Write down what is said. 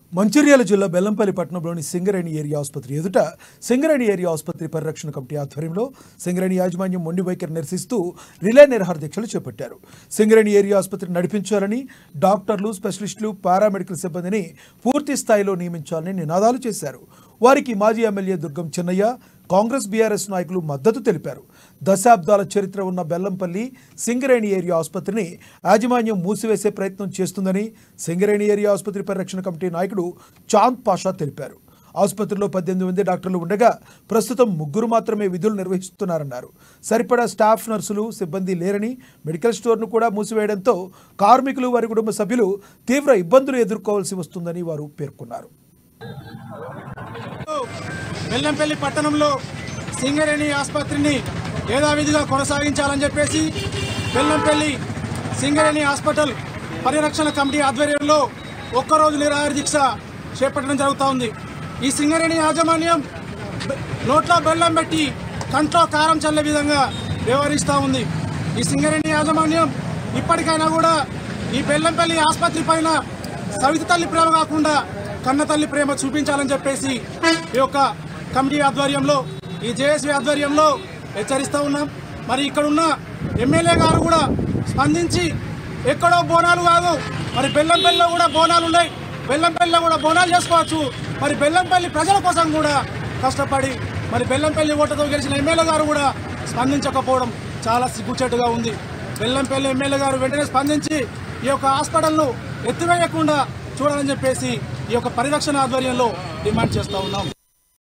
మంచిర్యాల జిల్లా బెల్లంపల్లి పట్టణంలోని సింగరేణి ఏరియా ఆసుపత్రి ఎదుట సింగరేణి ఏరియా ఆసుపత్రి పరిరక్షణ కమిటీ ఆధ్వర్యంలో సింగరేణి యాజమాన్యం మొండి వైఖరి నిరసిస్తూ రిలే నిరహార దీక్షలు చేపట్టారు సింగరేణి ఏరియా ఆసుపత్రి నడిపించాలని డాక్టర్లు స్పెషలిస్టులు పారామెడికల్ సిబ్బందిని పూర్తి స్థాయిలో నియమించాలని నినాదాలు చేశారు వారికి మాజీ ఎమ్మెల్యే దుర్గం చిన్నయ్య కాంగ్రెస్ బీఆర్ఎస్ నాయకులు మద్దతు తెలిపారు దశాబ్దాల చరిత్ర ఉన్న బెల్లంపల్లి సింగరేణి ఏరియా ఆసుపత్రిని యాజమాన్యం మూసివేసే ప్రయత్నం చేస్తుందని సింగరేణి ఏరియా ఆసుపత్రి పరిరక్షణ కమిటీ నాయకుడు చాంద్ పాషా తెలిపారు ఆసుపత్రిలో పద్దెనిమిది మంది డాక్టర్లు ఉండగా ప్రస్తుతం ముగ్గురు మాత్రమే విధులు నిర్వహిస్తున్నారన్నారు సరిపడా స్టాఫ్ నర్సులు సిబ్బంది లేరని మెడికల్ స్టోర్ను కూడా మూసివేయడంతో కార్మికులు వారి కుటుంబ సభ్యులు తీవ్ర ఇబ్బందులు ఎదుర్కోవాల్సి వస్తుందని వారు పేర్కొన్నారు బెల్లంపల్లి పట్టణంలో సింగరేణి ఆసుపత్రిని యథావిధిగా కొనసాగించాలని చెప్పేసి బెల్లంపల్లి సింగరేణి హాస్పిటల్ పరిరక్షణ కమిటీ ఆధ్వర్యంలో ఒక్కరోజు నిరాహార దీక్ష చేపట్టడం జరుగుతూ ఉంది ఈ సింగరేణి యాజమాన్యం బె- నోట్లో బెల్లం పెట్టి కంట్లో కారం చల్లే విధంగా వ్యవహరిస్తూ ఉంది ఈ సింగరేణి యాజమాన్యం ఇప్పటికైనా కూడా ఈ బెల్లంపల్లి ఆసుపత్రి పైన సవిత తల్లి ప్రేమ కాకుండా కన్న తల్లి ప్రేమ చూపించాలని చెప్పేసి ఈ యొక్క కమిటీ ఆధ్వర్యంలో ఈ జేఎస్వి ఆధ్వర్యంలో హెచ్చరిస్తూ ఉన్నాం మరి ఇక్కడ ఉన్న ఎమ్మెల్యే గారు కూడా స్పందించి ఎక్కడో బోనాలు కాదు మరి బెల్లంపల్లిలో కూడా బోనాలు ఉన్నాయి బెల్లంపల్లిలో కూడా బోనాలు చేసుకోవచ్చు మరి బెల్లంపల్లి ప్రజల కోసం కూడా కష్టపడి మరి బెల్లంపల్లి ఓటుతో గెలిచిన ఎమ్మెల్యే గారు కూడా స్పందించకపోవడం చాలా సిగ్గుచేటుగా ఉంది బెల్లంపల్లి ఎమ్మెల్యే గారు వెంటనే స్పందించి ఈ యొక్క హాస్పిటల్ను ఎత్తివేయకుండా చూడాలని చెప్పేసి ఈ యొక్క పరిరక్షణ ఆధ్వర్యంలో డిమాండ్ చేస్తూ ఉన్నాం